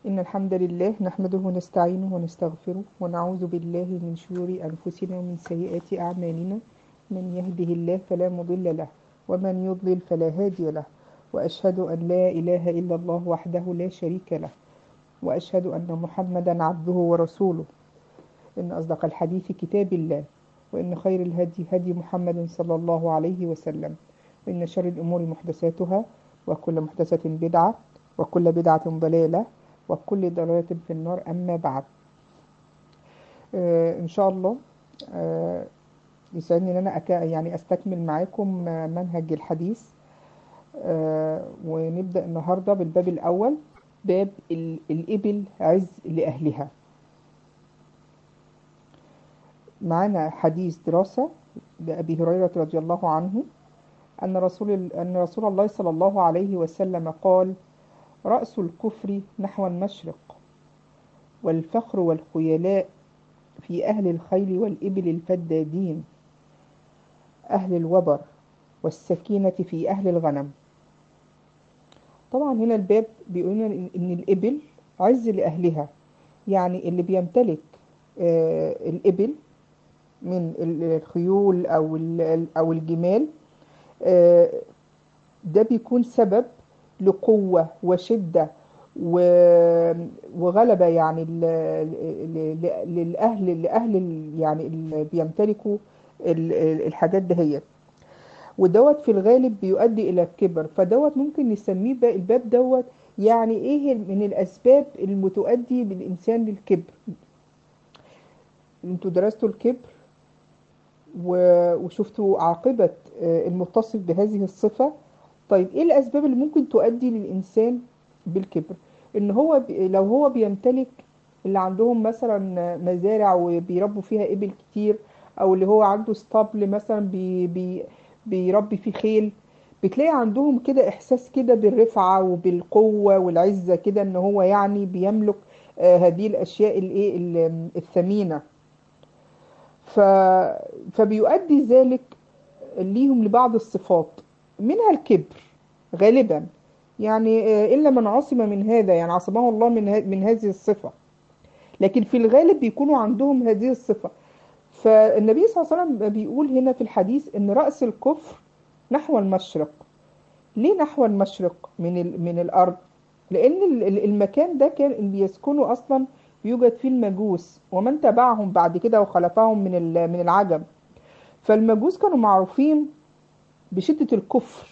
إن الحمد لله نحمده ونستعينه ونستغفره ونعوذ بالله من شرور أنفسنا ومن سيئات أعمالنا من يهده الله فلا مضل له ومن يضلل فلا هادي له وأشهد أن لا إله إلا الله وحده لا شريك له وأشهد أن محمدا عبده ورسوله إن أصدق الحديث كتاب الله وإن خير الهدي هدي محمد صلى الله عليه وسلم وإن شر الأمور محدثاتها وكل محدثة بدعة وكل بدعة ضلالة وكل ضلالة في النار أما بعد آه إن شاء الله آه يسعدني إن أنا أكا يعني أستكمل معاكم منهج الحديث آه ونبدأ النهاردة بالباب الأول باب الإبل عز لأهلها معنا حديث دراسة لأبي هريرة رضي الله عنه أن رسول أن رسول الله صلى الله عليه وسلم قال رأس الكفر نحو المشرق والفخر والخيلاء في أهل الخيل والإبل الفدادين أهل الوبر والسكينة في أهل الغنم طبعا هنا الباب بيقول إن الإبل عز لأهلها يعني اللي بيمتلك آه الإبل من الخيول أو أو الجمال آه ده بيكون سبب لقوة وشدة وغلبة يعني للأهل لأهل يعني اللي بيمتلكوا الحاجات دهيت ودوت في الغالب بيؤدي إلى الكبر فدوت ممكن نسميه الباب دوت يعني إيه من الأسباب المتؤدي بالإنسان للكبر انتوا درستوا الكبر وشفتوا عاقبة المتصف بهذه الصفة طيب ايه الاسباب اللي ممكن تؤدي للانسان بالكبر ان هو لو هو بيمتلك اللي عندهم مثلا مزارع وبيربوا فيها ابل كتير او اللي هو عنده اسطبل مثلا بي بي بيربي فيه خيل بتلاقي عندهم كده احساس كده بالرفعه وبالقوه والعزه كده ان هو يعني بيملك آه هذه الاشياء الايه الثمينه ف فبيؤدي ذلك ليهم لبعض الصفات منها الكبر غالبا يعني إلا من عصم من هذا يعني عصمه الله من من هذه الصفة لكن في الغالب بيكونوا عندهم هذه الصفة فالنبي صلى الله عليه وسلم بيقول هنا في الحديث ان رأس الكفر نحو المشرق ليه نحو المشرق من من الأرض لأن المكان ده كان بيسكنوا أصلا يوجد فيه المجوس ومن تبعهم بعد كده وخلفهم من من العجم فالمجوس كانوا معروفين بشدة الكفر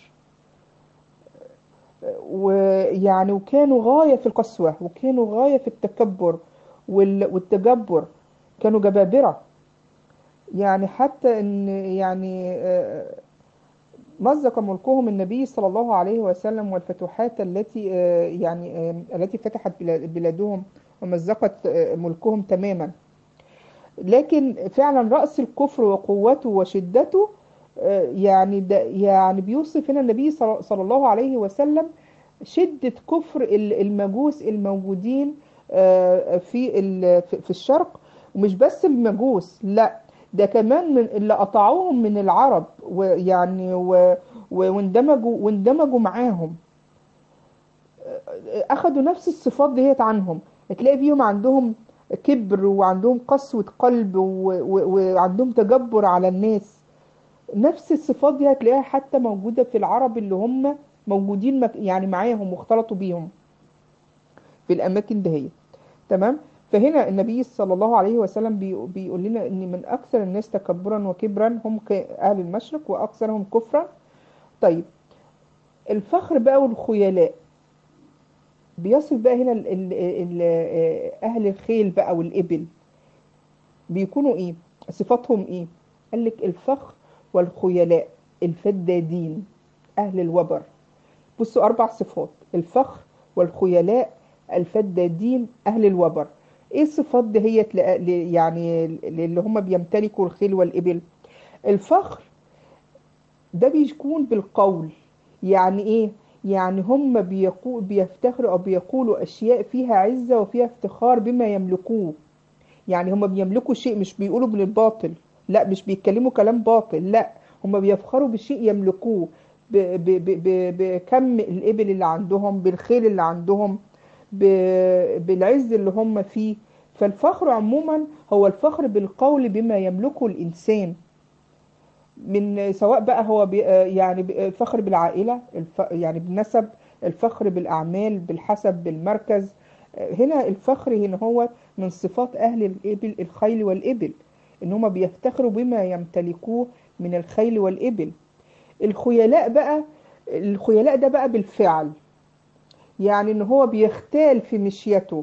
ويعني وكانوا غاية في القسوة وكانوا غاية في التكبر والتجبر كانوا جبابرة يعني حتى ان يعني مزق ملكهم النبي صلى الله عليه وسلم والفتوحات التي يعني التي فتحت بلادهم ومزقت ملكهم تماما لكن فعلا رأس الكفر وقوته وشدته يعني ده يعني بيوصف هنا النبي صلى الله عليه وسلم شدة كفر المجوس الموجودين في في الشرق ومش بس المجوس لا ده كمان من اللي قطعوهم من العرب ويعني واندمجوا واندمجوا معاهم اخذوا نفس الصفات ديت عنهم تلاقي فيهم عندهم كبر وعندهم قسوة قلب وعندهم تجبر على الناس نفس الصفات دي هتلاقيها حتى موجودة في العرب اللي هم موجودين مك... يعني معاهم واختلطوا بيهم في الأماكن دهيت تمام فهنا النبي صلى الله عليه وسلم بي... بيقول لنا ان من اكثر الناس تكبرا وكبرا هم اهل المشرق واكثرهم كفرا طيب الفخر بقى والخيلاء بيصف بقى هنا ال... ال... ال... اهل الخيل بقى والابل بيكونوا ايه صفاتهم ايه قال لك الفخر والخيلاء الفدادين أهل الوبر بصوا أربع صفات الفخر والخيلاء الفدادين أهل الوبر إيه الصفات دهيت يعني اللي هم بيمتلكوا الخيل والإبل الفخر ده بيكون بالقول يعني إيه يعني هم بيقول بيفتخروا أو بيقولوا أشياء فيها عزة وفيها افتخار بما يملكوه يعني هم بيملكوا شيء مش بيقولوا بالباطل لا مش بيتكلموا كلام باطل لا هم بيفخروا بشيء يملكوه بكم الإبل اللي عندهم بالخيل اللي عندهم ب- بالعز اللي هم فيه فالفخر عموما هو الفخر بالقول بما يملكه الإنسان من سواء بقى هو بي يعني ب- الفخر بالعائلة الف يعني بالنسب الفخر بالأعمال بالحسب بالمركز هنا الفخر هنا هو من صفات أهل الإبل الخيل والإبل إن هم بيفتخروا بما يمتلكوه من الخيل والإبل الخيلاء بقى الخيلاء ده بقى بالفعل يعني إن هو بيختال في مشيته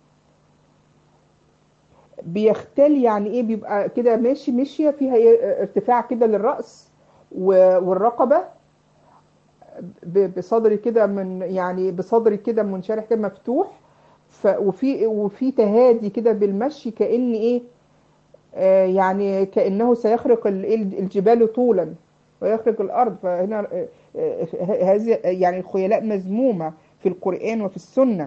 بيختل يعني ايه بيبقى كده ماشي مشية فيها إيه ارتفاع كده للرأس و- والرقبة ب- بصدري كده من يعني بصدري كده منشرح كده مفتوح ف وفي وفي تهادي كده بالمشي كأن ايه آه يعني كأنه سيخرق ال- ال- الجبال طولا ويخرق الأرض فهنا آه، آه، هذه يعني الخيلاء مذمومة في القرآن وفي السنة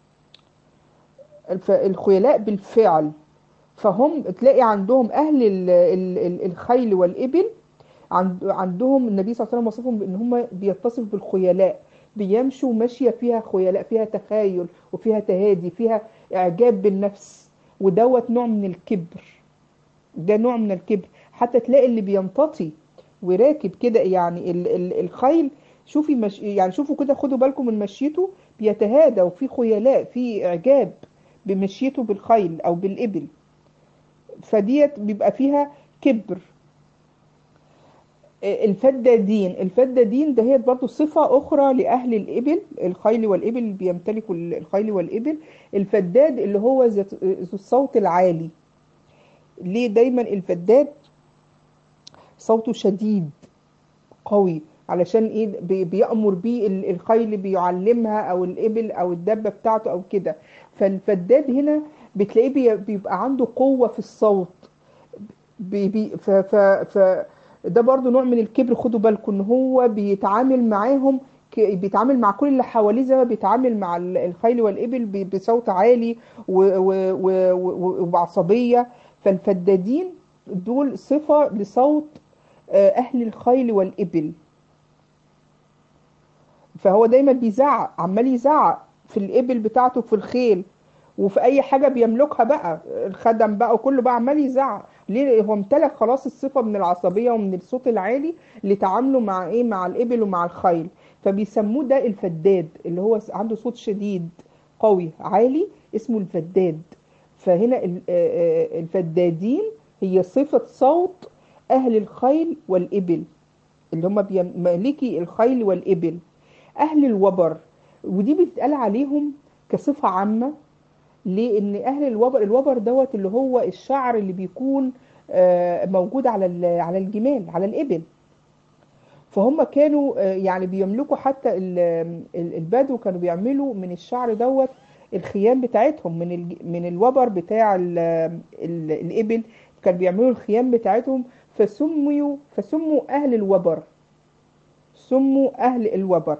الف- الخيلاء بالفعل فهم تلاقي عندهم أهل ال- ال- ال- الخيل والإبل عند عندهم النبي صلى الله عليه وسلم وصفهم بأن هم بيتصفوا بالخيلاء بيمشوا ماشية فيها خيلاء فيها تخيل وفيها تهادي فيها إعجاب بالنفس ودوت نوع من الكبر ده نوع من الكبر حتى تلاقي اللي بينتطي وراكب كده يعني ال ال الخيل شوفي مش يعني شوفوا كده خدوا بالكم من مشيته بيتهادى وفي خيلاء في إعجاب بمشيته بالخيل أو بالإبل فديت بيبقى فيها كبر الفدادين الفدادين ده هي برضو صفة أخرى لأهل الإبل الخيل والإبل اللي بيمتلكوا الخيل والإبل الفداد اللي هو ذات- ذو الصوت العالي ليه دايما الفداد صوته شديد قوي علشان ايه بي- بيأمر بيه ال- الخيل بيعلمها او الإبل او الدابة بتاعته او كده فالفداد هنا بتلاقيه بي- بيبقى عنده قوة في الصوت بي بي ف ف ف ده برضو نوع من الكبر خدوا بالكم ان هو بيتعامل معاهم ك- بيتعامل مع كل اللي حواليه زي ما بيتعامل مع ال- الخيل والإبل ب- بصوت عالي و- و- و- و- وبعصبية فالفدادين دول صفة لصوت آه، أهل الخيل والإبل فهو دايما بيزعق عمال يزعق في الإبل بتاعته في الخيل وفي أي حاجة بيملكها بقى الخدم بقى وكله بقى عمال يزعق ليه هو امتلك خلاص الصفة من العصبية ومن الصوت العالي لتعامله مع إيه مع الإبل ومع الخيل فبيسموه ده الفداد اللي هو عنده صوت شديد قوي عالي اسمه الفداد فهنا ال- آه، آه، الفدادين هي صفة صوت أهل الخيل والإبل اللي هم مالكي الخيل والإبل أهل الوبر ودي بتتقال عليهم كصفة عامة لأن أهل الوبر الوبر دوت اللي هو الشعر اللي بيكون آه، موجود على ال- على الجمال على الإبل فهم كانوا آه، يعني بيملكوا حتى ال- ال- البدو كانوا بيعملوا من الشعر دوت الخيام بتاعتهم من الج- من الوبر بتاع ال- ال- الإبل كانوا بيعملوا الخيام بتاعتهم فسموا فسموا أهل الوبر سموا أهل الوبر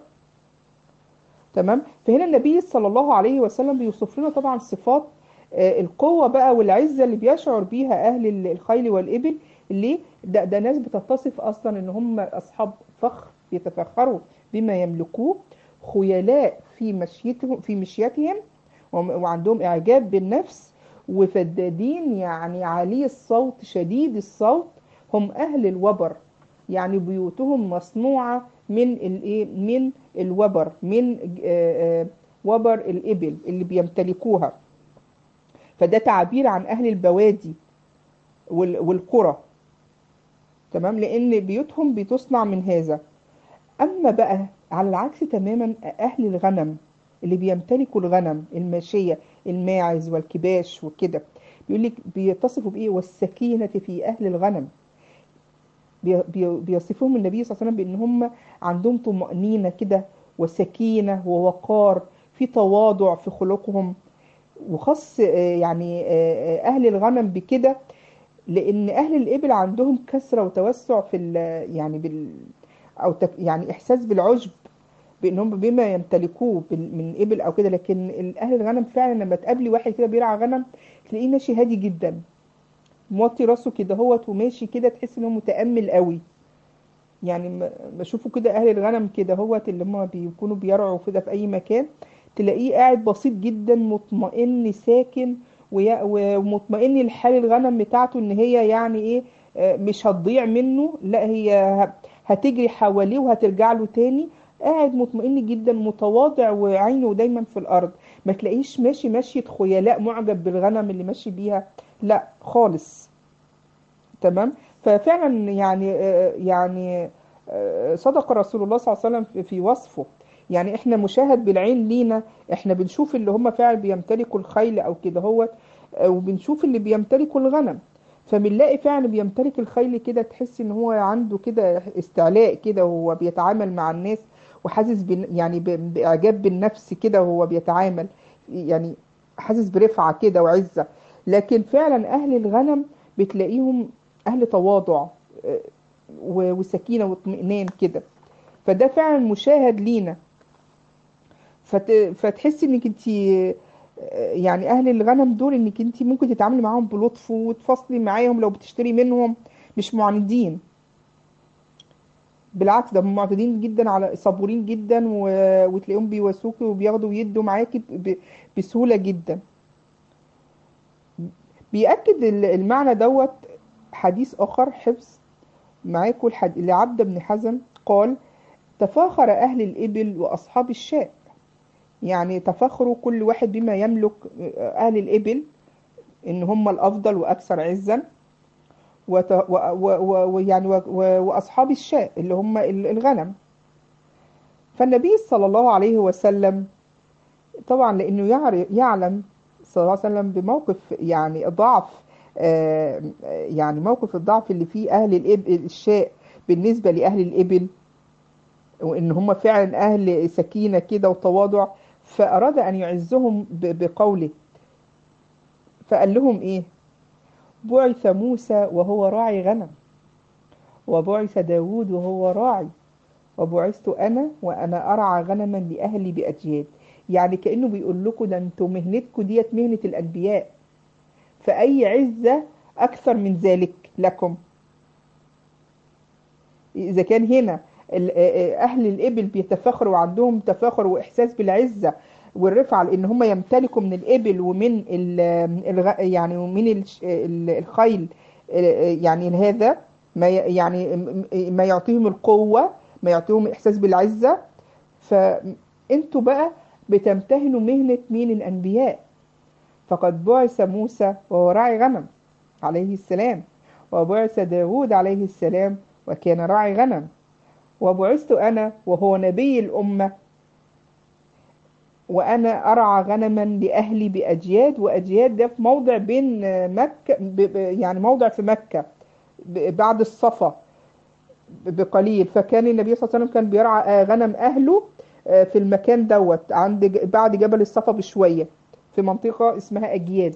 تمام فهنا النبي صلى الله عليه وسلم بيوصف لنا طبعا صفات آه، القوة بقى والعزة اللي بيشعر بيها أهل ال- الخيل والإبل ليه؟ ده, ده ناس بتتصف أصلا إن هم أصحاب فخر يتفخروا بما يملكوه خيلاء في مشيتهم في مشيتهم وم- وعندهم إعجاب بالنفس وفدادين يعني عالي الصوت شديد الصوت هم أهل الوبر يعني بيوتهم مصنوعة من الايه من الوبر من آه، آه، وبر الإبل اللي بيمتلكوها فده تعبير عن أهل البوادي وال- والقرى تمام لأن بيوتهم بتصنع من هذا أما بقى على العكس تماما أهل الغنم اللي بيمتلكوا الغنم الماشية الماعز والكباش وكده بيقول لك بيتصفوا بإيه والسكينة في أهل الغنم بي- بي- بيصفهم النبي صلى الله عليه وسلم بأن هم عندهم طمأنينة كده وسكينة ووقار في تواضع في خلقهم وخاص آه، يعني آه، آه، أهل الغنم بكده لأن أهل الإبل عندهم كثرة وتوسع في ال- يعني بال أو تف- يعني إحساس بالعجب بأنهم بما يمتلكوه بال- من إبل أو كده لكن ال- أهل الغنم فعلا لما تقابلي واحد كده بيرعى غنم تلاقيه ماشي هادي جدا موطي راسه كده هوت وماشي كده تحس إنه متأمل قوي يعني م- بشوفوا كده أهل الغنم كده هوت اللي هم بيكونوا بيرعوا كده في أي مكان تلاقيه قاعد بسيط جدا مطمئن ساكن ويا- ومطمئن لحال الغنم بتاعته ان هي يعني ايه آه، مش هتضيع منه لا هي ه- هتجري حواليه وهترجع له تاني قاعد مطمئن جدا متواضع وعينه دايما في الارض ما تلاقيش ماشي ماشية خيلاء معجب بالغنم اللي ماشي بيها لا خالص تمام ففعلا يعني آه، يعني آه، صدق رسول الله صلى الله عليه وسلم في- في وصفه يعني احنا مشاهد بالعين لينا احنا بنشوف اللي هم فعلا بيمتلكوا الخيل او كده هو وبنشوف اللي بيمتلكوا الغنم فبنلاقي فعلا بيمتلك الخيل كده تحس ان هو عنده كده استعلاء كده وهو بيتعامل مع الناس وحاسس بن يعني ب- باعجاب بالنفس كده وهو بيتعامل يعني حاسس برفعة كده وعزة لكن فعلا اهل الغنم بتلاقيهم اهل تواضع آه، و- وسكينة واطمئنان كده فده فعلا مشاهد لينا فت... فتحسي انك انت يعني اهل الغنم دول انك انت ممكن تتعاملي معاهم بلطف وتفصلي معاهم لو بتشتري منهم مش معاندين بالعكس ده هم معتدين جدا على صبورين جدا و... وتلاقيهم بيواسوكي وبياخدوا ويدوا معاكي ب... بسهولة جدا بيأكد ال- المعنى دوت حديث آخر حفظ معاكم الحد... لعبد بن حزم قال تفاخر أهل الإبل وأصحاب الشاء يعني تفاخروا كل واحد بما يملك أهل الإبل إن هم الأفضل وأكثر عزا وت... و... و... و... ويعني و... و... وأصحاب الشاء اللي هم ال- الغنم فالنبي صلى الله عليه وسلم طبعا لأنه يعر- يعلم صلى الله عليه وسلم بموقف يعني ضعف آه، يعني موقف الضعف اللي فيه أهل الإبل الشاء بالنسبة لأهل الإبل وإن هم فعلا أهل سكينة كده وتواضع فأراد أن يعزهم ب- بقوله فقال لهم إيه بعث موسى وهو راعي غنم وبعث داود وهو راعي وبعثت أنا وأنا أرعى غنما لأهلي بأجياد يعني كأنه بيقول لكم ده انتوا مهنتكم ديت مهنة الأنبياء فأي عزة أكثر من ذلك لكم إذا كان هنا ال- أهل الإبل بيتفاخروا وعندهم تفاخر وإحساس بالعزة والرفعة لأن هم يمتلكوا من الإبل ومن ال- الغ- يعني ومن الش- ال- الخيل يعني هذا ما ي- يعني ما يعطيهم القوة ما يعطيهم إحساس بالعزة فأنتوا بقى بتمتهنوا مهنة مين الأنبياء فقد بعث موسى وهو راعي غنم عليه السلام وبعث داود عليه السلام وكان راعي غنم وبعثت أنا وهو نبي الأمة وأنا أرعى غنما لأهلي بأجياد وأجياد ده في موضع بين مكة ب- ب- يعني موضع في مكة ب- بعد الصفا ب- بقليل فكان النبي صلى الله عليه وسلم كان بيرعى آه، غنم أهله آه، في المكان دوت عند ج- بعد جبل الصفا بشوية في منطقة اسمها أجياد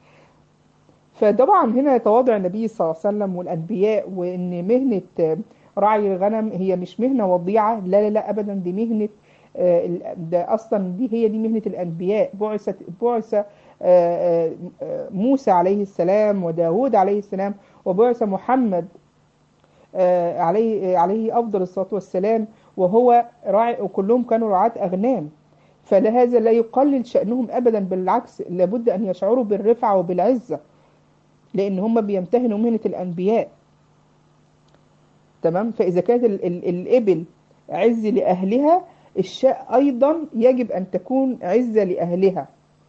فطبعا هنا تواضع النبي صلى الله عليه وسلم والأنبياء وإن مهنة آه، رعي الغنم هي مش مهنة وضيعة لا لا لا أبدا دي مهنة آه، ال- ده أصلا دي هي دي مهنة الأنبياء بعثت بعث آه، آه، آه، موسى عليه السلام وداود عليه السلام وبعث محمد آه، عليه عليه أفضل الصلاة والسلام وهو راعي وكلهم كانوا رعاة أغنام فهذا لا يقلل شأنهم أبدا بالعكس لابد أن يشعروا بالرفعة وبالعزة لأن هم بيمتهنوا مهنة الأنبياء تمام فإذا كانت ال ال الإبل عز لأهلها الشاء أيضا يجب أن تكون عزة لأهلها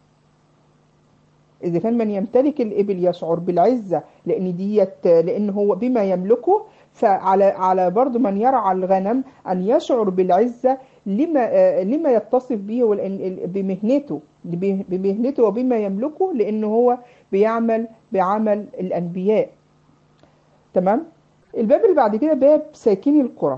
إذا كان من يمتلك الإبل يشعر بالعزة لأن ديت لأن هو بما يملكه فعلى على برضه من يرعى الغنم أن يشعر بالعزة لما آه، لما يتصف به ولأن ال- بمهنته بم- بمهنته وبما يملكه لأنه هو بيعمل بعمل الأنبياء تمام الباب اللي بعد كده باب ساكني القرى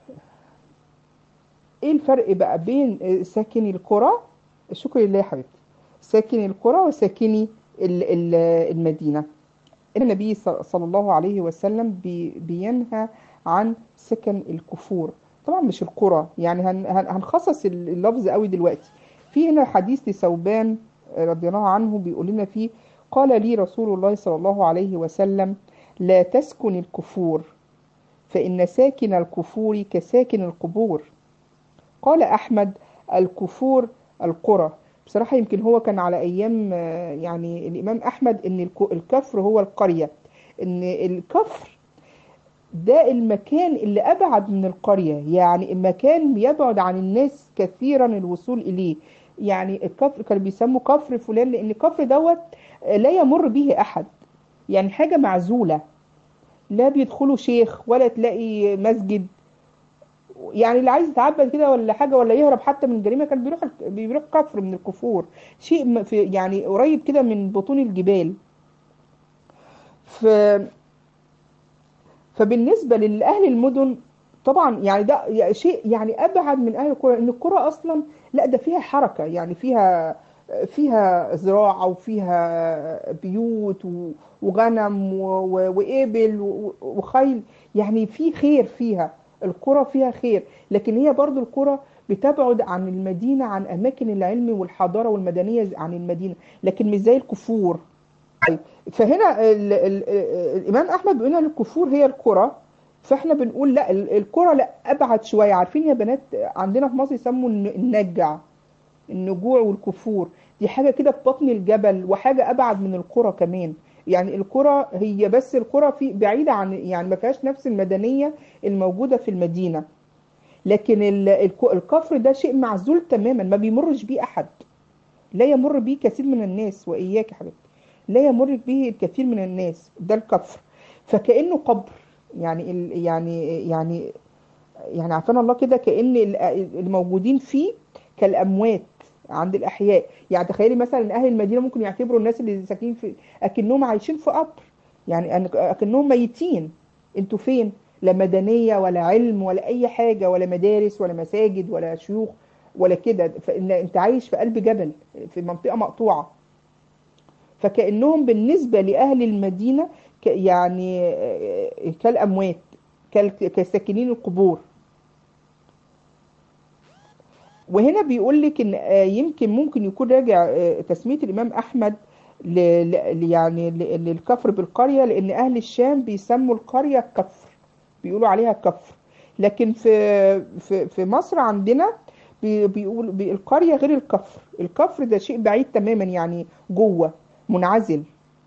ايه الفرق بقى بين آه، ساكني القرى شكر لله يا حبيبتي ساكني القرى وساكني ال- ال- المدينة النبي ص- صلى الله عليه وسلم بي- بينهى عن سكن الكفور طبعا مش القرى يعني هن- هن- هنخصص اللفظ قوي دلوقتي في هنا حديث لثوبان رضي الله عنه بيقول لنا فيه قال لي رسول الله صلى الله عليه وسلم لا تسكن الكفور فإن ساكن الكفور كساكن القبور قال أحمد الكفور القرى بصراحة يمكن هو كان على أيام آه، يعني الإمام أحمد إن الك- الكفر هو القرية إن الكفر ده المكان اللي أبعد من القرية يعني المكان يبعد عن الناس كثيرا الوصول إليه يعني الكفر كانوا بيسموا كفر فلان لأن الكفر دوت آه، لا يمر به أحد يعني حاجة معزولة لا بيدخلوا شيخ ولا تلاقي مسجد يعني اللي عايز يتعبد كده ولا حاجه ولا يهرب حتى من الجريمه كان بيروح بيروح كفر من الكفور شيء م- في يعني قريب كده من بطون الجبال ف فبالنسبه لاهل المدن طبعا يعني ده يعني شيء يعني ابعد من اهل القرى ان القرى اصلا لا ده فيها حركه يعني فيها فيها زراعه وفيها بيوت و- وغنم و- و- وابل و- وخيل يعني في خير فيها القرى فيها خير لكن هي برضو القرى بتبعد عن المدينه عن اماكن العلم والحضاره والمدنيه عن المدينه لكن مش زي الكفور طيب فهنا ال ال الامام احمد بيقول ان الكفور هي القرى فاحنا بنقول لا ال- القرى لا ابعد شويه عارفين يا بنات عندنا في مصر يسموا الن- النجع النجوع والكفور دي حاجه كده في بطن الجبل وحاجه ابعد من القرى كمان يعني القرى هي بس القرى في بعيده عن يعني ما فيهاش نفس المدنيه الموجوده في المدينه لكن ال- الك- الكفر ده شيء معزول تماما ما بيمرش بيه احد لا يمر به كثير من الناس واياك يا حبيبتي لا يمر به الكثير من الناس ده الكفر فكأنه قبر يعني ال يعني يعني يعني عارفين الله كده كأن ال- الموجودين فيه كالأموات عند الأحياء يعني تخيلي مثلا إن أهل المدينة ممكن يعتبروا الناس اللي ساكنين في أكنهم عايشين في قبر يعني أن- أكنهم ميتين انتوا فين لا مدنية ولا علم ولا أي حاجة ولا مدارس ولا مساجد ولا شيوخ ولا كده فإن أنت عايش في قلب جبل في منطقة مقطوعة فكأنهم بالنسبة لأهل المدينة ك- يعني آه، كالأموات كال- كساكنين القبور وهنا بيقول لك ان آه، يمكن ممكن يكون راجع آه، تسمية الإمام أحمد ل ل- يعني ل- للكفر بالقرية لأن أهل الشام بيسموا القرية كفر بيقولوا عليها كفر لكن في في في مصر عندنا بي- بيقول بي- القرية غير الكفر الكفر ده شيء بعيد تماما يعني جوه منعزل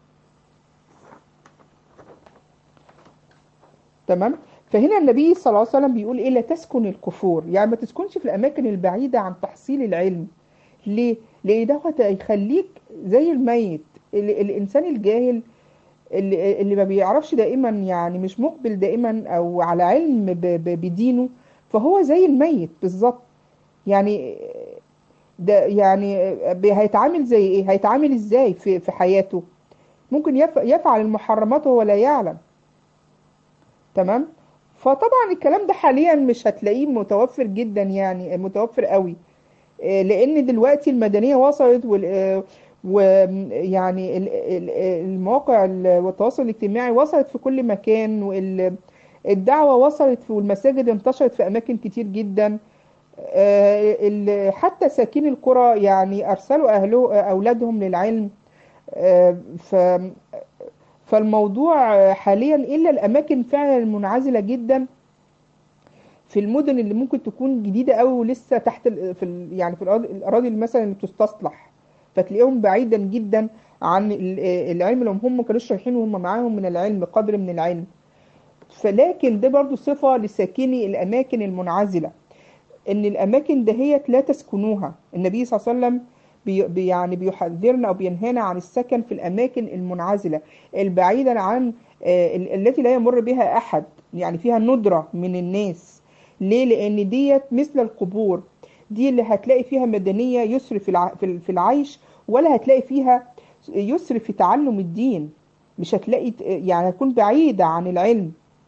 تمام فهنا النبي صلى الله عليه وسلم بيقول ايه لا تسكن الكفور يعني ما تسكنش في الاماكن البعيده عن تحصيل العلم ليه لان دوت هيخليك زي الميت ال- الانسان الجاهل اللي, اللي ما بيعرفش دائما يعني مش مقبل دائما او على علم ب- ب- بدينه فهو زي الميت بالظبط يعني ده يعني ب- هيتعامل زي ايه هيتعامل ازاي في في حياته ممكن يف- يفعل المحرمات وهو لا يعلم تمام فطبعا الكلام ده حاليا مش هتلاقيه متوفر جدا يعني متوفر قوي آه، لان دلوقتي المدنيه وصلت وال آه، ويعني ال- ال- المواقع ال- والتواصل الاجتماعي وصلت في كل مكان والدعوه وصلت في والمساجد انتشرت في اماكن كتير جدا آه، ال- حتى ساكين القرى يعني ارسلوا اهله اولادهم للعلم آه، ف فالموضوع حاليا الا الاماكن فعلا المنعزله جدا في المدن اللي ممكن تكون جديده قوي ولسه تحت ال- في ال- يعني في الأراضي الأراضي اللي مثلا اللي بتستصلح فتلاقيهم بعيدا جدا عن ال- العلم اللي هم ما كانوش رايحين وهم معاهم من العلم قدر من العلم فلكن ده برضو صفه لساكني الاماكن المنعزله ان الاماكن دهيت لا تسكنوها النبي صلى الله عليه وسلم بي بي- يعني بيحذرنا او بينهانا عن السكن في الاماكن المنعزله البعيده عن آه، ال- التي لا يمر بها احد يعني فيها ندره من الناس ليه لان ديت مثل القبور دي اللي هتلاقي فيها مدنيه يسر في الع- في ال- في العيش ولا هتلاقي فيها يسر في تعلم الدين مش هتلاقي يعني هتكون بعيده عن العلم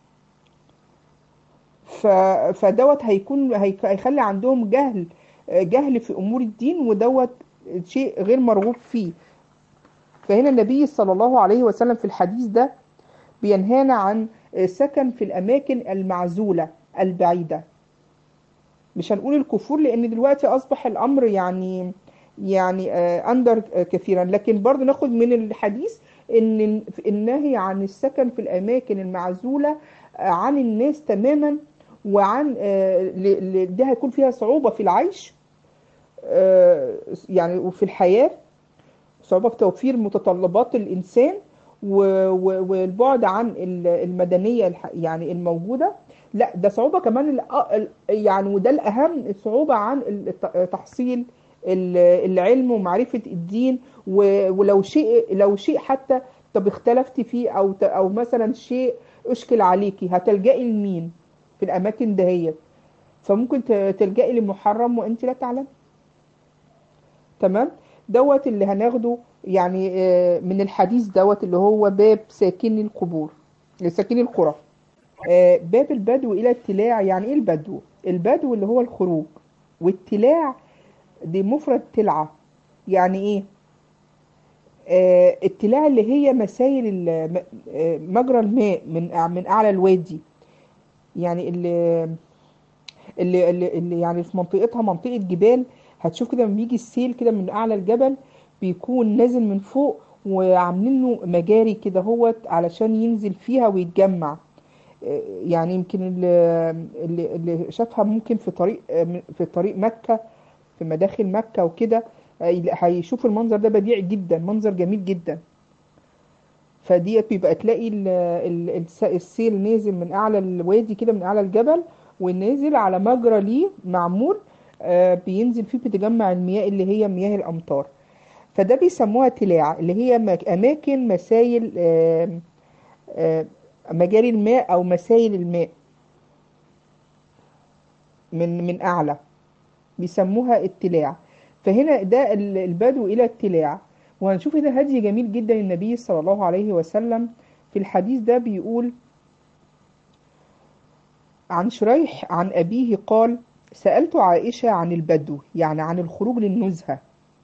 ف... فدوت هيكون هيك- هيخلي عندهم جهل جهل في امور الدين ودوت شيء غير مرغوب فيه فهنا النبي صلى الله عليه وسلم في الحديث ده بينهانا عن سكن في الاماكن المعزوله البعيده مش هنقول الكفور لان دلوقتي اصبح الامر يعني يعني آه، اندر آه، كثيرا لكن برضو ناخد من الحديث ان النهي عن السكن في الاماكن المعزوله آه، عن الناس تماما وعن آه، ل- ل- دي هيكون فيها صعوبه في العيش آه، يعني وفي الحياة صعوبة في توفير متطلبات الإنسان و- و- والبعد عن ال- المدنية الح- يعني الموجودة لا ده صعوبة كمان ال- ال- يعني وده الأهم الصعوبة عن الت- تحصيل ال- العلم ومعرفة الدين و- ولو شيء لو شيء حتى طب اختلفتي فيه أو ت- أو مثلا شيء أشكل عليكي هتلجئي لمين في الأماكن دهيت فممكن ت- تلجئي لمحرم وأنت لا تعلم تمام دوت اللي هناخده يعني آه، من الحديث دوت اللي هو باب ساكني القبور ساكني القرى آه، باب البدو إلى التلاع يعني إيه البدو؟ البدو اللي هو الخروج والتلاع دي مفرد تلعة يعني إيه؟ آه، التلاع اللي هي مسايل ال- م- آه، مجرى الماء من أع- من أعلى الوادي يعني اللي اللي, اللي, اللي يعني في منطقتها منطقة جبال هتشوف كده لما بيجي السيل كده من أعلى الجبل بيكون نازل من فوق وعاملين له مجاري كده هوت علشان ينزل فيها ويتجمع آه، يعني يمكن اللي, اللي اللي شافها ممكن في طريق آه، في طريق مكة في مداخل مكة وكده آه، هيشوف المنظر ده بديع جدا منظر جميل جدا فديت بيبقى تلاقي ال- ال- الس- السيل نازل من اعلى الوادي كده من اعلى الجبل ونازل على مجرى ليه معمول آه، بينزل فيه بتجمع المياه اللي هي مياه الامطار فده بيسموها تلاع اللي هي مك- اماكن مسايل آم، آم، مجاري الماء او مسايل الماء من من اعلى بيسموها التلاع فهنا ده ال- البدو الى التلاع وهنشوف هنا هدي جميل جدا النبي صلى الله عليه وسلم في الحديث ده بيقول عن شريح عن أبيه قال سألت عائشة عن البدو يعني عن الخروج للنزهة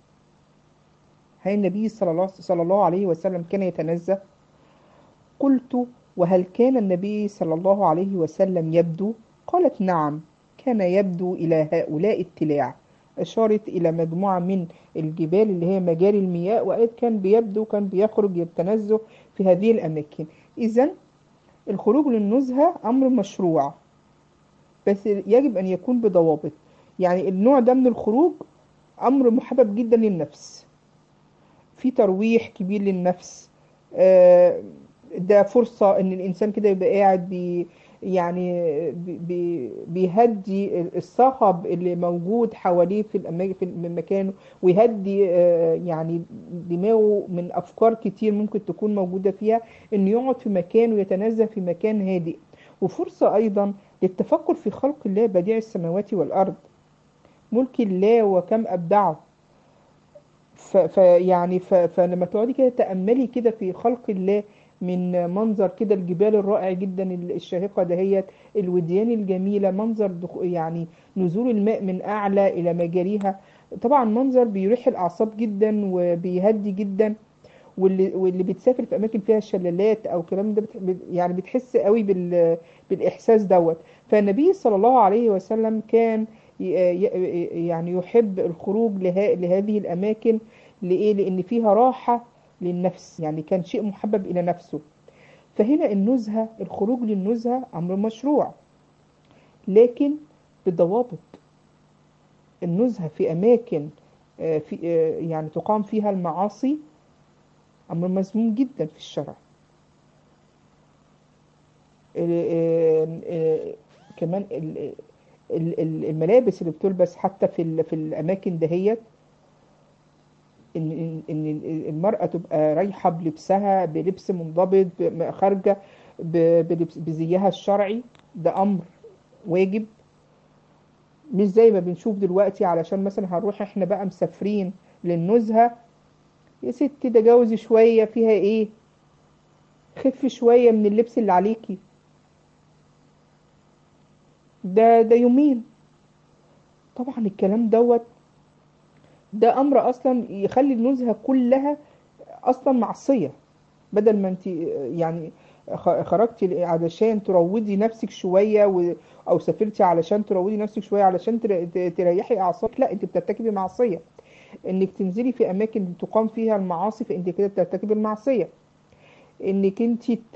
هل النبي صلى الله, صلى الله عليه وسلم كان يتنزه قلت وهل كان النبي صلى الله عليه وسلم يبدو قالت نعم كان يبدو إلى هؤلاء التلاع أشارت إلى مجموعة من الجبال اللي هي مجاري المياه وقالت كان بيبدو كان بيخرج يتنزه في هذه الأماكن إذا الخروج للنزهة أمر مشروع بس يجب أن يكون بضوابط يعني النوع ده من الخروج أمر محبب جدا للنفس في ترويح كبير للنفس آه، ده فرصة ان الانسان كده يبقى قاعد بي يعني بي بي- بيهدي الصخب اللي موجود حواليه في الأماكن في مكانه ويهدي آه، يعني دماغه من افكار كتير ممكن تكون موجودة فيها انه يقعد في مكان ويتنزه في مكان هادئ وفرصة ايضا للتفكر في خلق الله بديع السماوات والارض ملك الله وكم ابدعه ف ف- يعني ف فلما تقعدي كده تأملي كده في خلق الله من منظر كده الجبال الرائع جدا الشاهقة دهيت الوديان الجميلة منظر دخ- يعني نزول الماء من أعلى إلى مجاريها طبعا منظر بيريح الأعصاب جدا وبيهدي جدا واللي واللي بتسافر في أماكن فيها شلالات أو كلام ده بتح- بت- يعني بتحس قوي بال بالإحساس دوت فالنبي صلى الله عليه وسلم كان ي- ي- يعني يحب الخروج له- لهذه الأماكن لإيه؟ لأن فيها راحة للنفس يعني كان شيء محبب إلى نفسه فهنا النزهة الخروج للنزهة أمر مشروع لكن بضوابط النزهة في أماكن آه، في آه، يعني تقام فيها المعاصي أمر مذموم جدا في الشرع ال- آه، آه، كمان ال- ال- ال- الملابس اللي بتلبس حتى في ال- في الأماكن دهيت ان ان إن المرأة تبقى رايحة بلبسها بلبس منضبط ب- خارجة ب- بلبس بزيها الشرعي ده أمر واجب مش زي ما بنشوف دلوقتي علشان مثلا هنروح احنا بقى مسافرين للنزهة يا ستي ده جوزي شوية فيها ايه خف شوية من اللبس اللي عليكي ده ده يومين طبعا الكلام دوت ده امر اصلا يخلي النزهة كلها اصلا معصية بدل ما انت يعني خ- خرجتي علشان تروضي نفسك شوية و... او سافرتي علشان تروضي نفسك شوية علشان تر... ت- تريحي اعصابك لا انت بترتكبي معصية انك تنزلي في اماكن تقام فيها المعاصي فانت كده بترتكبي المعصية انك انت ت...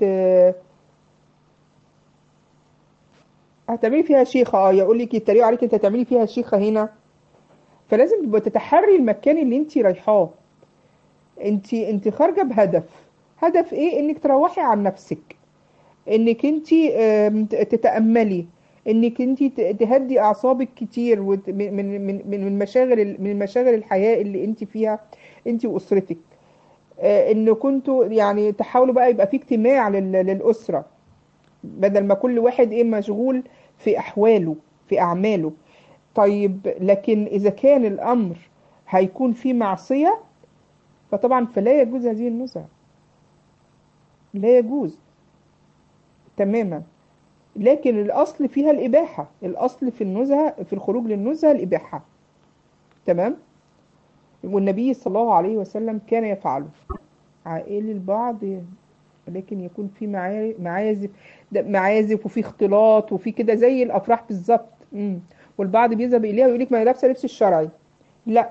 هتعملي فيها شيخة اه يقول لك يتريقوا عليك انت هتعملي فيها شيخة هنا فلازم تبقى تتحري المكان اللي انت رايحاه انت انت خارجه بهدف هدف ايه انك تروحي عن نفسك انك انت تتاملي انك انت تهدي اعصابك كتير وت- من من من من مشاغل من مشاغل الحياه اللي انت فيها انت واسرتك آه، ان كنتوا يعني تحاولوا بقى يبقى في اجتماع لل- للاسره بدل ما كل واحد ايه مشغول في احواله في اعماله طيب لكن اذا كان الامر هيكون فيه معصيه فطبعا فلا يجوز هذه النزهه لا يجوز تماما لكن الأصل فيها الإباحة الأصل في النزهة في الخروج للنزهة الإباحة تمام والنبي صلى الله عليه وسلم كان يفعله عائل البعض لكن يكون في معا- معازف ده معازف وفي اختلاط وفي كده زي الأفراح بالظبط مم. والبعض بيذهب إليها ويقول لك ما هي لابسة لبس الشرعي لا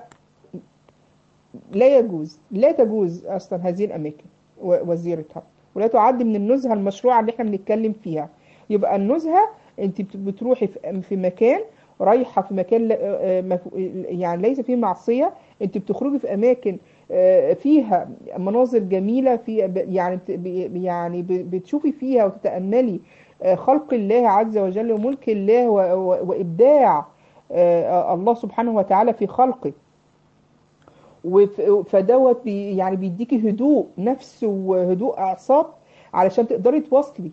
لا يجوز لا تجوز أصلا هذه الأماكن و- وزيارتها ولا تعد من النزهة المشروعة اللي احنا بنتكلم فيها يبقى النزهة انت بت- بتروحي في في مكان رايحة في مكان لا- آه، مف- يعني ليس فيه معصية انت بتخرجي في اماكن آه، فيها مناظر جميلة في ب- يعني بت- ب- يعني ب- بتشوفي فيها وتتأملي آه، خلق الله عز وجل وملك الله و- و- وإبداع آه، الله سبحانه وتعالى في خلقه وف- فدوت بي يعني بيديكي هدوء نفس وهدوء اعصاب علشان تقدري تواصلي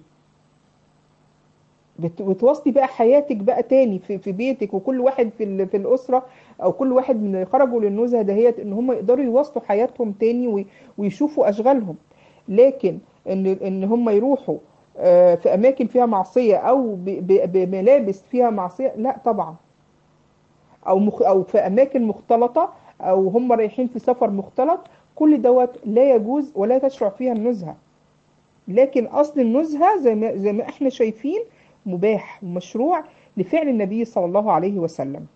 بت- وتواصلي بقى حياتك بقى تاني في, في بيتك وكل واحد في ال- في الاسره او كل واحد من اللي خرجوا للنزهه دهيت ان هم يقدروا يواصلوا حياتهم تاني وي- ويشوفوا اشغالهم لكن ان ان هم يروحوا آه، في اماكن فيها معصيه او ب- ب- بملابس فيها معصيه لا طبعا او مخ او في اماكن مختلطه او هم رايحين في سفر مختلط كل دوت لا يجوز ولا تشرع فيها النزهه لكن اصل النزهه زي ما زي ما احنا شايفين مباح ومشروع لفعل النبي صلى الله عليه وسلم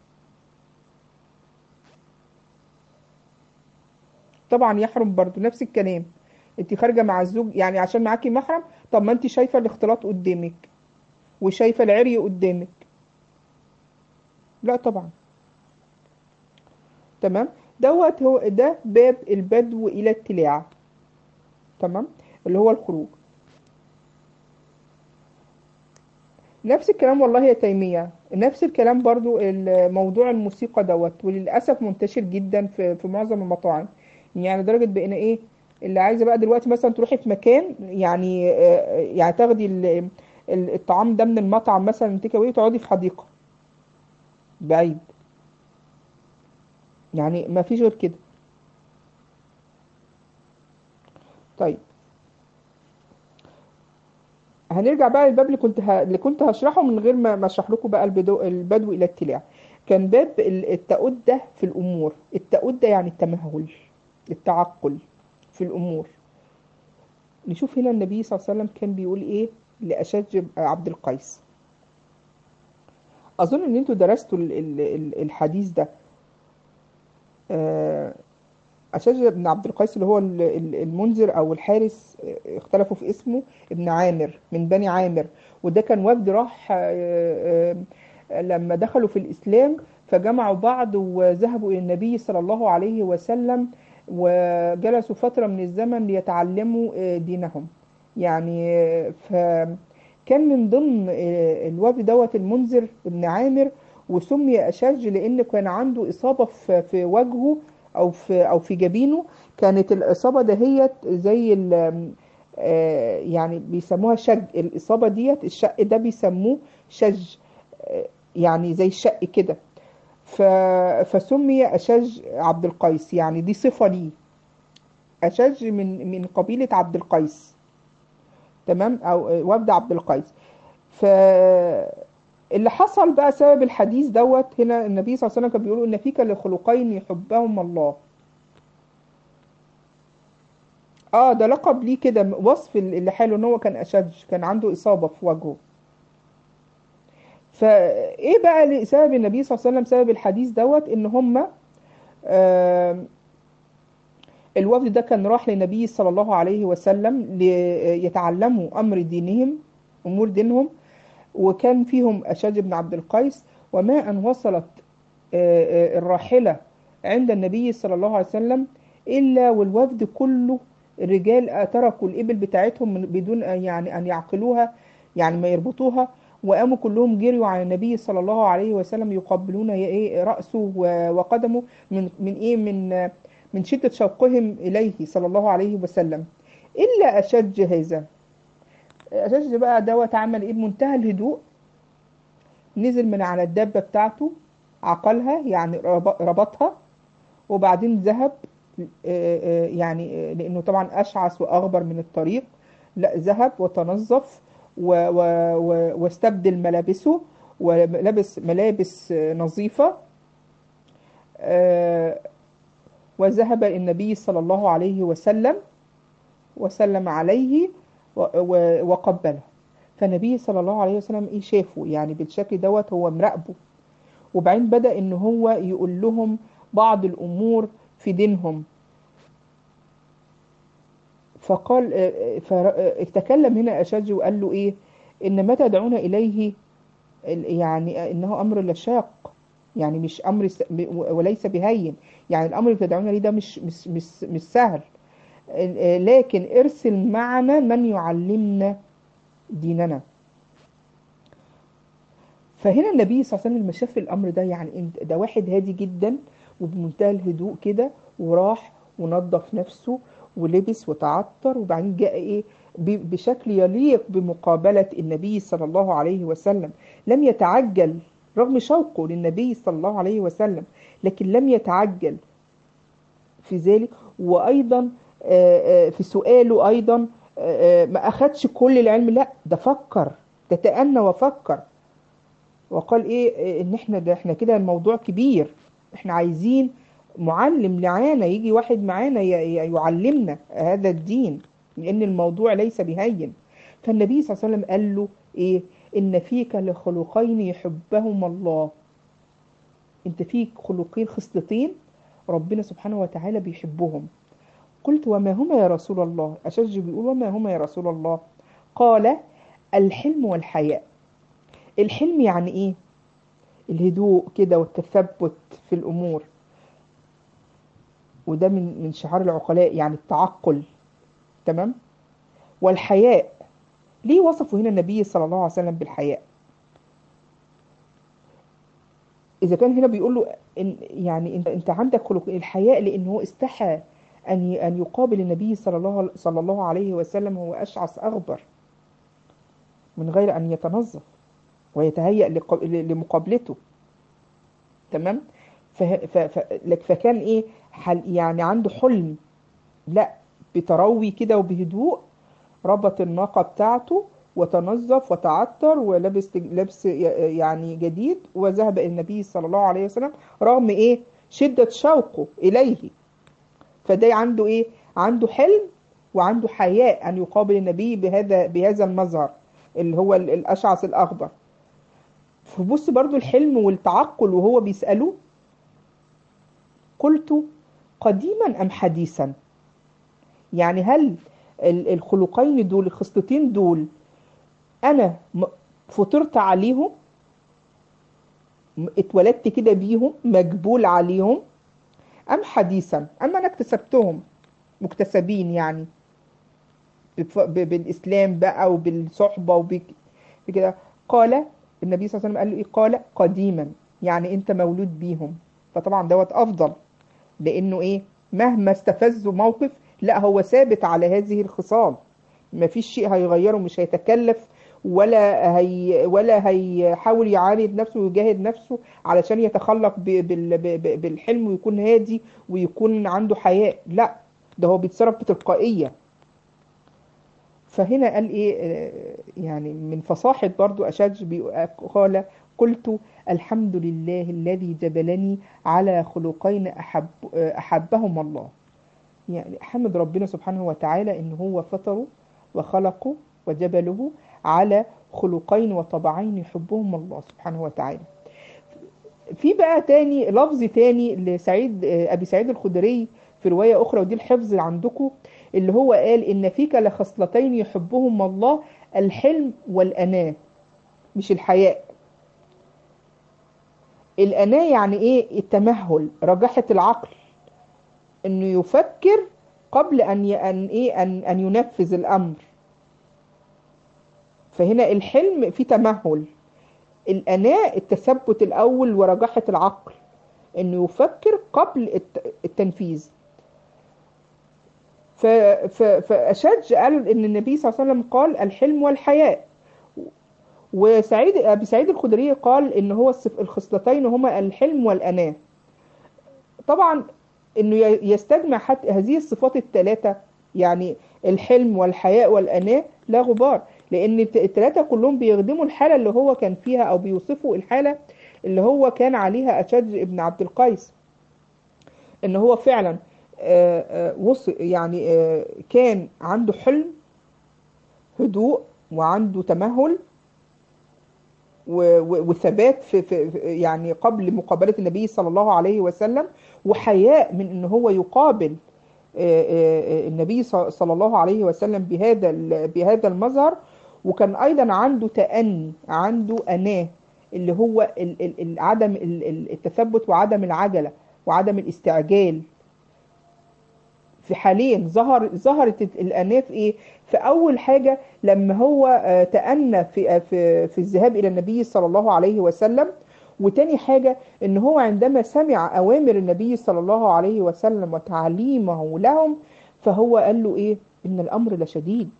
طبعا يحرم برضو نفس الكلام انت خارجه مع الزوج يعني عشان معاكي محرم طب ما انت شايفه الاختلاط قدامك وشايفه العري قدامك لا طبعا تمام دوت هو ده باب البدو الى التلاعة تمام اللي هو الخروج نفس الكلام والله يا تيمية نفس الكلام برضو موضوع الموسيقى دوت وللأسف منتشر جدا في, في معظم المطاعم يعني لدرجة بقينا ايه اللي عايزة بقى دلوقتي مثلا تروحي في مكان يعني آه، يعني تاخدي ال- ال- الطعام ده من المطعم مثلا تيك اواي تقعدي في حديقة بعيد يعني ما فيش غير كده طيب هنرجع بقى للباب اللي كنت ه... اللي كنت هشرحه من غير ما ما اشرح لكم بقى البدو... البدو الى التلاع كان باب ال- التأدة في الأمور التأدة يعني التمهل التعقل في الأمور نشوف هنا النبي صلى الله عليه وسلم كان بيقول ايه لأشج عبد القيس أظن إن أنتوا درستوا ال- ال- ال- الحديث ده آه، أشج بن عبد القيس اللي هو ال- ال- المنذر أو الحارس آه، اختلفوا في اسمه ابن عامر من بني عامر وده كان وفد راح آه، آه، لما دخلوا في الإسلام فجمعوا بعض وذهبوا إلى النبي صلى الله عليه وسلم وجلسوا فترة من الزمن ليتعلموا آه، دينهم يعني آه، فكان من ضمن آه، الوفد دوت المنذر ابن عامر وسمي أشج لأن كان عنده إصابة في في وجهه أو في أو في جبينه كانت الإصابة دهيت زي ال- آه، يعني بيسموها شج الإصابة ديت الشق ده بيسموه شج آه، يعني زي الشق كده ف... فسمي أشج عبد القيس يعني دي صفة ليه أشج من من قبيلة عبد القيس تمام أو آه، وفد عبد القيس ف اللي حصل بقى سبب الحديث دوت هنا النبي صلى الله عليه وسلم كان بيقول ان فيك لخلقين يحبهم الله اه ده لقب ليه كده وصف اللي حاله ان هو كان اشج كان عنده اصابه في وجهه فايه بقى سبب النبي صلى الله عليه وسلم سبب الحديث دوت ان هم آه الوفد ده كان راح للنبي صلى الله عليه وسلم ليتعلموا امر دينهم امور دينهم وكان فيهم أشج بن عبد القيس وما أن وصلت آه، آه، الراحلة عند النبي صلى الله عليه وسلم إلا والوفد كله الرجال تركوا الإبل بتاعتهم من- بدون أن- يعني أن يعقلوها يعني ما يربطوها وقاموا كلهم جريوا على النبي صلى الله عليه وسلم يقبلون إيه رأسه و- وقدمه من من إيه من من شدة شوقهم إليه صلى الله عليه وسلم إلا أشج هذا أشج بقى دوت عمل إيه بمنتهى الهدوء نزل من على الدابة بتاعته عقلها يعني رب- ربطها وبعدين ذهب آه، آه، يعني آه، لأنه طبعا أشعث وأغبر من الطريق لا ذهب وتنظف و- و- و- واستبدل ملابسه ولبس ملابس آه، نظيفة آه، وذهب إلى النبي صلى الله عليه وسلم وسلم عليه و- و- وقبله فالنبي صلى الله عليه وسلم ايه شافه يعني بالشكل دوت هو مراقبه وبعدين بدأ ان هو يقول لهم بعض الامور في دينهم فقال آه، آه، فتكلم هنا اشج وقال له ايه ان ما تدعون اليه ال- يعني انه امر لشاق يعني مش امر س- وليس بهين يعني الامر اللي تدعون ليه ده مش مش مش, مش سهل آه، لكن ارسل معنا من يعلمنا ديننا فهنا النبي صلى الله عليه وسلم لما شاف الامر ده يعني انت- ده واحد هادي جدا وبمنتهى الهدوء كده وراح ونظف نفسه ولبس وتعطر وبعدين جاء ايه ب- بشكل يليق بمقابلة النبي صلى الله عليه وسلم لم يتعجل رغم شوقه للنبي صلى الله عليه وسلم لكن لم يتعجل في ذلك وايضا آه، آه، في سؤاله ايضا آه، آه، ما اخدش كل العلم لا ده فكر ده تأنى وفكر وقال ايه إيه ان احنا ده احنا كده الموضوع كبير احنا عايزين معلم معانا يجي واحد معانا ي- ي- يعلمنا هذا الدين لان الموضوع ليس بهين فالنبي صلى الله عليه وسلم قال له ايه ان فيك لخلقين يحبهما الله انت فيك خلقين خصلتين ربنا سبحانه وتعالى بيحبهم قلت وما هما يا رسول الله أشج بيقول وما هما يا رسول الله قال الحلم والحياء الحلم يعني ايه الهدوء كده والتثبت في الامور وده من من شعار العقلاء يعني التعقل تمام والحياء ليه وصفوا هنا النبي صلى الله عليه وسلم بالحياء اذا كان هنا بيقول له إن يعني انت انت عندك خلق الحياء لان هو استحى ان ي- ان يقابل النبي صلى الله صلى الله عليه وسلم هو اشعث اغبر من غير ان يتنظف ويتهيأ لق- لمقابلته تمام فه- ف- ف- لك- فكان ايه حل يعني عنده حلم لا بتروي كده وبهدوء ربط الناقة بتاعته وتنظف وتعطر ولبس لبس ي- يعني جديد وذهب إلى النبي صلى الله عليه وسلم رغم ايه شدة شوقه إليه فده عنده ايه عنده حلم وعنده حياء أن يقابل النبي بهذا بهذا المظهر اللي هو ال- الأشعث الأخضر فبص برضو الحلم والتعقل وهو بيسأله قلت قديما أم حديثا يعني هل ال- الخلقين دول الخصلتين دول أنا م- فطرت عليهم م- اتولدت كده بيهم مجبول عليهم أم حديثا أم أنا اكتسبتهم مكتسبين يعني بف- ب- بالإسلام بقى وبالصحبة وبكده قال النبي صلى الله عليه وسلم قال له إيه قال قديما يعني أنت مولود بيهم فطبعا دوت أفضل لأنه إيه مهما استفزوا موقف لا هو ثابت على هذه الخصال مفيش شيء هيغيره مش هيتكلف ولا هي ولا هيحاول يعاند نفسه ويجاهد نفسه علشان يتخلق ب- بال- ب- ب- بالحلم ويكون هادي ويكون عنده حياء لا ده هو بيتصرف بتلقائية فهنا قال ايه آه، يعني من فصاحة برضو أشج بي- قال قلت الحمد لله الذي جبلني على خلقين أحب أحبهما الله يعني حمد ربنا سبحانه وتعالى ان هو فطره وخلقه وجبله على خلقين وطبعين يحبهم الله سبحانه وتعالى في بقى تاني لفظ تاني لسعيد آه، ابي سعيد الخدري في رواية اخرى ودي الحفظ اللي عندكم اللي هو قال ان فيك لخصلتين يحبهم الله الحلم والاناه مش الحياء الأناة يعني إيه التمهل رجاحة العقل إنه يفكر قبل أن ي... أن إيه أن أن ينفذ الأمر فهنا الحلم في تمهل الأناة التثبت الأول ورجاحة العقل إنه يفكر قبل الت... التنفيذ ف... ف... فأشج قال إن النبي صلى الله عليه وسلم قال الحلم والحياء وسعيد أبي سعيد الخدري قال إن هو الصف- الخصلتين هما الحلم والأناة طبعا إنه ي- يستجمع حتى هذه الصفات الثلاثة يعني الحلم والحياء والأناة لا غبار لأن الت- الثلاثة كلهم بيخدموا الحالة اللي هو كان فيها أو بيوصفوا الحالة اللي هو كان عليها أشج ابن عبد القيس إن هو فعلا آه، آه، وص يعني آه، كان عنده حلم هدوء وعنده تمهل و- و- وثبات في, في في- يعني قبل مقابلة النبي صلى الله عليه وسلم وحياء من ان هو يقابل آه، آه، آه، النبي ص- صلى الله عليه وسلم بهذا ال- بهذا المظهر وكان ايضا عنده تأني عنده أناة اللي هو ال- ال- ال- عدم ال- ال- التثبت وعدم العجلة وعدم الاستعجال في حالين ظهر ظهرت الأناة في إيه؟ في أول حاجة لما هو آه، تأنى في آه، في في الذهاب إلى النبي صلى الله عليه وسلم وتاني حاجة إن هو عندما سمع أوامر النبي صلى الله عليه وسلم وتعليمه لهم فهو قال له إيه؟ إن الأمر لشديد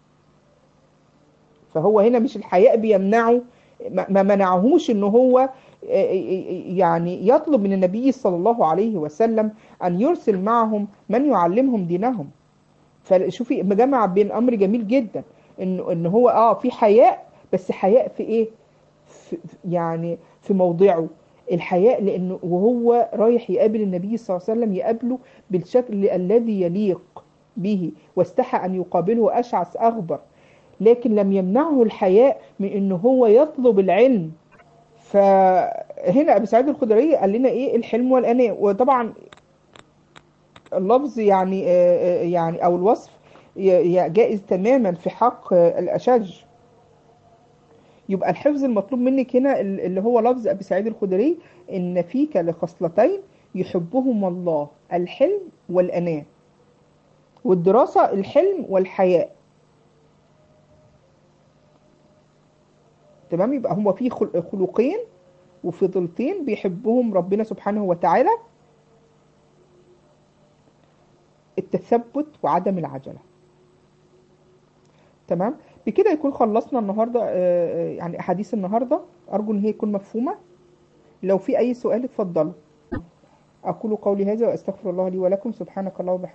فهو هنا مش الحياء بيمنعه ما ما منعهوش ان هو يعني يطلب من النبي صلى الله عليه وسلم ان يرسل معهم من يعلمهم دينهم فشوفي مجمع بين امر جميل جدا ان ان هو اه في حياء بس حياء في ايه في يعني في موضعه الحياء لانه وهو رايح يقابل النبي صلى الله عليه وسلم يقابله بالشكل الذي يليق به واستحى ان يقابله اشعث اغبر لكن لم يمنعه الحياء من ان هو يطلب العلم فهنا ابي سعيد الخدري قال لنا ايه الحلم والاناء وطبعا اللفظ يعني آه، آه، يعني او الوصف ي- ي- جائز تماما في حق آه، الاشج يبقى الحفظ المطلوب منك هنا ال- اللي هو لفظ ابي سعيد الخدري ان فيك لخصلتين يحبهما الله الحلم والاناة والدراسة الحلم والحياء تمام يبقى هو في خل- خلقين وفضلتين بيحبهم ربنا سبحانه وتعالى التثبت وعدم العجلة تمام بكده يكون خلصنا النهاردة آه، آه، يعني أحاديث النهاردة أرجو إن هي تكون مفهومة لو في أي سؤال اتفضلوا أقول قولي هذا وأستغفر الله لي ولكم سبحانك الله وبحمدك